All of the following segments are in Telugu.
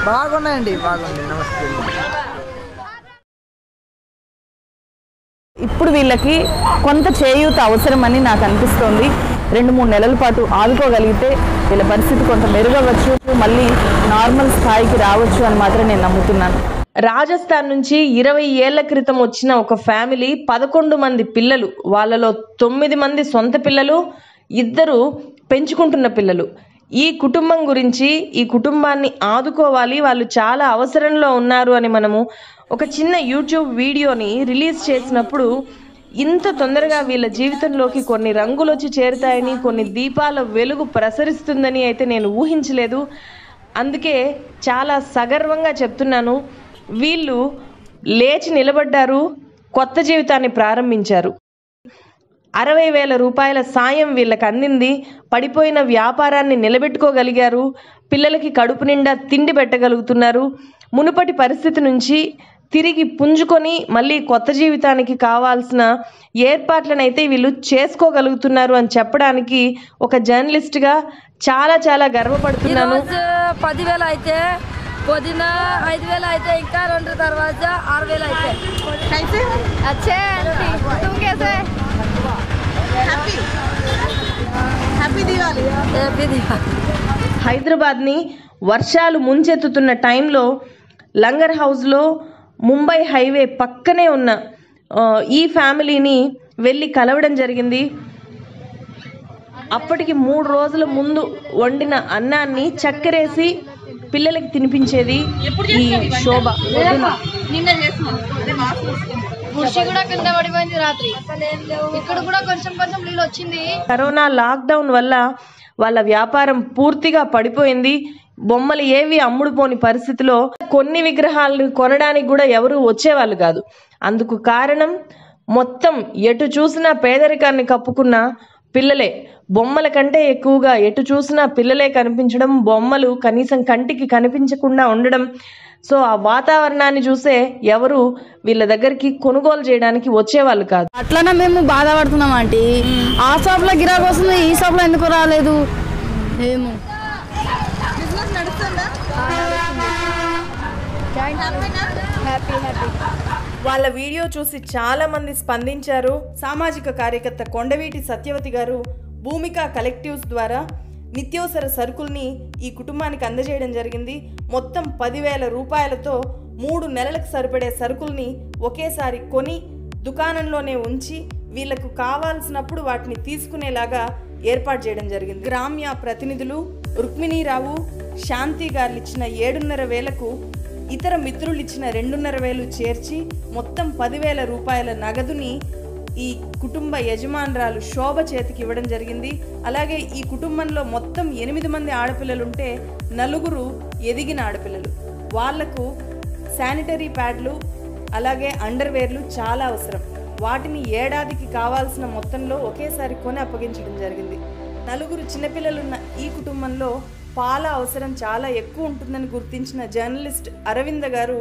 బాగున్నాయండి బాగుంది నమస్తే ఇప్పుడు వీళ్ళకి కొంత చేయూత అవసరమని నాకు అనిపిస్తోంది రెండు మూడు నెలల పాటు ఆదుకోగలిగితే వీళ్ళ పరిస్థితి కొంత మెరుగవచ్చు మళ్ళీ నార్మల్ స్థాయికి రావచ్చు అని మాత్రం నేను నమ్ముతున్నాను రాజస్థాన్ నుంచి ఇరవై ఏళ్ల క్రితం వచ్చిన ఒక ఫ్యామిలీ పదకొండు మంది పిల్లలు వాళ్ళలో తొమ్మిది మంది సొంత పిల్లలు ఇద్దరు పెంచుకుంటున్న పిల్లలు ఈ కుటుంబం గురించి ఈ కుటుంబాన్ని ఆదుకోవాలి వాళ్ళు చాలా అవసరంలో ఉన్నారు అని మనము ఒక చిన్న యూట్యూబ్ వీడియోని రిలీజ్ చేసినప్పుడు ఇంత తొందరగా వీళ్ళ జీవితంలోకి కొన్ని రంగులు వచ్చి చేరుతాయని కొన్ని దీపాల వెలుగు ప్రసరిస్తుందని అయితే నేను ఊహించలేదు అందుకే చాలా సగర్వంగా చెప్తున్నాను వీళ్ళు లేచి నిలబడ్డారు కొత్త జీవితాన్ని ప్రారంభించారు అరవై వేల రూపాయల సాయం వీళ్ళకి అందింది పడిపోయిన వ్యాపారాన్ని నిలబెట్టుకోగలిగారు పిల్లలకి కడుపు నిండా తిండి పెట్టగలుగుతున్నారు మునుపటి పరిస్థితి నుంచి తిరిగి పుంజుకొని మళ్ళీ కొత్త జీవితానికి కావాల్సిన ఏర్పాట్లనైతే వీళ్ళు చేసుకోగలుగుతున్నారు అని చెప్పడానికి ఒక జర్నలిస్ట్గా చాలా చాలా గర్వపడుతున్నాను ఈరోజు పదివేలు అయితే పొద్దున ఐదు వేలు అయితే ఇంకా రెండు తర్వాత ఆరు వేలు అయితే అచ్చే तुम कैसे हैप्पी दिवाली हैप्पी दिवाली హైదరాబాద్ని వర్షాలు ముంచెత్తుతున్న టైంలో లంగర్ హౌస్లో ముంబై హైవే పక్కనే ఉన్న ఆ, ఈ ఫ్యామిలీని వెళ్ళి కలవడం జరిగింది అప్పటికి మూడు రోజుల ముందు వండిన అన్నాన్ని చక్కెరేసి పిల్లలకి తినిపించేది ఈ శోభ బుర్షి కూడా కింద పడిపోయింది రాత్రి ఇక్కడ కూడా కొంచెం కొంచెం నీళ్ళు వచ్చింది కరోనా లాక్డౌన్ వల్ల వాళ్ళ వ్యాపారం పూర్తిగా పడిపోయింది బొమ్మలు ఏవి అమ్ముడుపోని పరిస్థితిలో కొన్ని విగ్రహాలు కొనడానికి కూడా ఎవరు వచ్చేవాళ్ళు కాదు అందుకు కారణం మొత్తం ఎటు చూసినా పేదరికాన్ని కప్పుకున్న పిల్లలే బొమ్మల కంటే ఎక్కువగా ఎటు చూసినా పిల్లలే కనిపించడం బొమ్మలు కనీసం కంటికి కనిపించకుండా ఉండడం సో ఆ వాతావరణాన్ని చూసే ఎవరు వీళ్ళ దగ్గరికి కొనుగోలు చేయడానికి వచ్చేవాళ్ళు కాదు అట్లనే మేము బాధపడుతున్నాం ఆంటీ ఆ షాప్ లో గిరాకు వస్తుంది ఈ షాప్ లో ఎందుకు రాలేదు ఏమో వాళ్ళ వీడియో చూసి చాలా మంది స్పందించారు సామాజిక కార్యకర్త కొండవీటి సత్యవతి గారు భూమిక కలెక్టివ్స్ ద్వారా నిత్యావసర సరుకుల్ని ఈ కుటుంబానికి అందజేయడం జరిగింది మొత్తం పదివేల రూపాయలతో మూడు నెలలకు సరిపడే సరుకుల్ని ఒకేసారి కొని దుకాణంలోనే ఉంచి వీళ్లకు కావాల్సినప్పుడు వాటిని తీసుకునేలాగా ఏర్పాటు చేయడం జరిగింది గ్రామ్య ప్రతినిధులు రుక్మిణీరావు శాంతి గారు ఇచ్చిన ఏడున్నర వేలకు ఇతర మిత్రులు ఇచ్చిన రెండున్నర వేలు చేర్చి మొత్తం పదివేల రూపాయల నగదుని ఈ కుటుంబ యజమానురాలు శోభ చేతికి ఇవ్వడం జరిగింది అలాగే ఈ కుటుంబంలో మొత్తం ఎనిమిది మంది ఆడపిల్లలుంటే నలుగురు ఎదిగిన ఆడపిల్లలు వాళ్లకు శానిటరీ ప్యాడ్లు అలాగే అండర్వేర్లు చాలా అవసరం వాటిని ఏడాదికి కావాల్సిన మొత్తంలో ఒకేసారి కొని అప్పగించడం జరిగింది నలుగురు చిన్నపిల్లలున్న ఈ కుటుంబంలో పాల అవసరం చాలా ఎక్కువ ఉంటుందని గుర్తించిన జర్నలిస్ట్ అరవింద గారు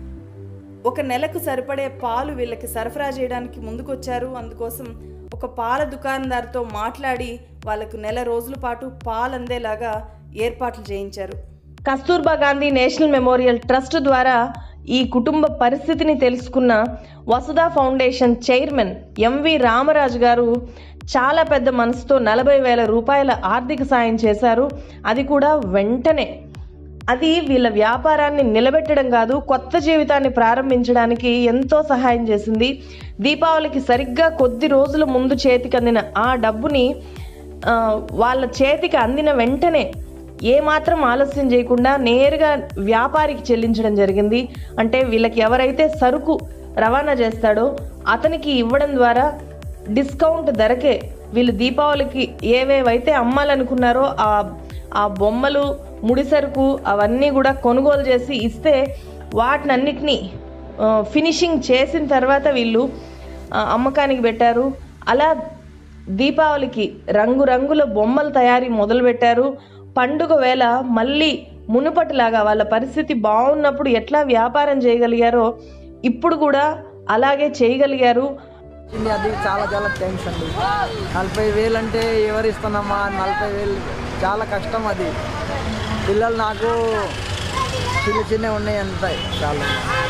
ఒక నెలకు సరిపడే పాలు వీళ్ళకి సరఫరా చేయడానికి ముందుకొచ్చారు అందుకోసం ఒక పాల దుకాణదారుతో మాట్లాడి వాళ్ళకు నెల రోజుల పాటు పాలు అందేలాగా ఏర్పాట్లు చేయించారు Kasturba Gandhi national memorial trust ద్వారా ఈ కుటుంబ పరిస్థితిని తెలుసుకున్న Vasudha foundation chairman MV Ramaraju garu చాలా పెద్ద మనసుతో నలభై వేల రూపాయల ఆర్థిక సాయం చేశారు అది కూడా వెంటనే అది వీళ్ళ వ్యాపారాన్ని నిలబెట్టడం కాదు కొత్త జీవితాన్ని ప్రారంభించడానికి ఎంతో సహాయం చేసింది దీపావళికి సరిగ్గా కొద్ది రోజుల ముందు చేతికి అందిన ఆ డబ్బుని ఆ, వాళ్ళ చేతికి అందిన వెంటనే ఏమాత్రం ఆలస్యం చేయకుండా నేరుగా వ్యాపారికి చెల్లించడం జరిగింది అంటే వీళ్ళకి ఎవరైతే సరుకు రవాణా చేస్తాడో అతనికి ఇవ్వడం ద్వారా డిస్కౌంట్ ధరకే వీళ్ళు దీపావళికి ఏవేవైతే అమ్మాలనుకున్నారో ఆ ఆ బొమ్మలు ముడిసరుకు అవన్నీ కూడా కొనుగోలు చేసి ఇస్తే వాటినన్నిటినీ ఆ, ఫినిషింగ్ చేసిన తర్వాత వీళ్ళు ఆ, అమ్మకానికి పెట్టారు అలా దీపావళికి రంగురంగుల బొమ్మల తయారీ మొదలుపెట్టారు పండుగ వేళ మళ్ళీ మునుపటిలాగా వాళ్ళ పరిస్థితి బాగున్నప్పుడు ఎట్లా వ్యాపారం చేయగలిగారో ఇప్పుడు కూడా అలాగే చేయగలిగారు వచ్చింది అది చాలా చాలా థ్యాంక్స్ అండి నలభై వేలు అంటే ఎవరు ఇస్తున్నామా నలభై వేలు చాలా కష్టం అది పిల్లలు నాకు చిన్న చిన్న ఉన్నాయి అంత చాలా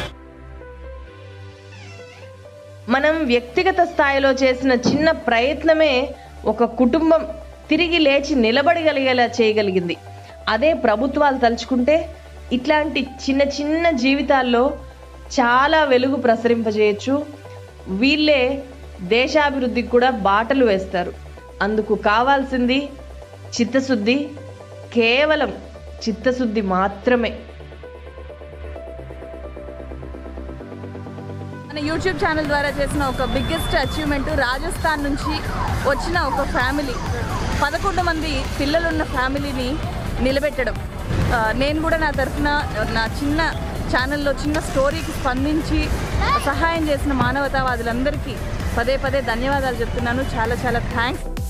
మనం వ్యక్తిగత స్థాయిలో చేసిన చిన్న ప్రయత్నమే ఒక కుటుంబం తిరిగి లేచి నిలబడగలిగేలా చేయగలిగింది అదే ప్రభుత్వాలు తలుచుకుంటే ఇట్లాంటి చిన్న చిన్న జీవితాల్లో చాలా వెలుగు ప్రసరింపజేయచ్చు వీళ్ళే దేశాభివృద్ధికి కూడా బాటలు వేస్తారు అందుకు కావాల్సింది చిత్తశుద్ధి కేవలం చిత్తశుద్ధి మాత్రమే మన యూట్యూబ్ ఛానల్ ద్వారా చేసిన ఒక బిగ్గెస్ట్ అచీవ్మెంట్ రాజస్థాన్ నుంచి వచ్చిన ఒక ఫ్యామిలీ పదకొండు మంది పిల్లలున్న ఫ్యామిలీని నిలబెట్టడం ఆ, నేను కూడా నా తరఫున నా చిన్న ఛానల్లో చిన్న స్టోరీకి స్పందించి సహాయం చేసిన మానవతావాదులందరికీ పదే పదే ధన్యవాదాలు చెప్తున్నాను చాలా చాలా థ్యాంక్స్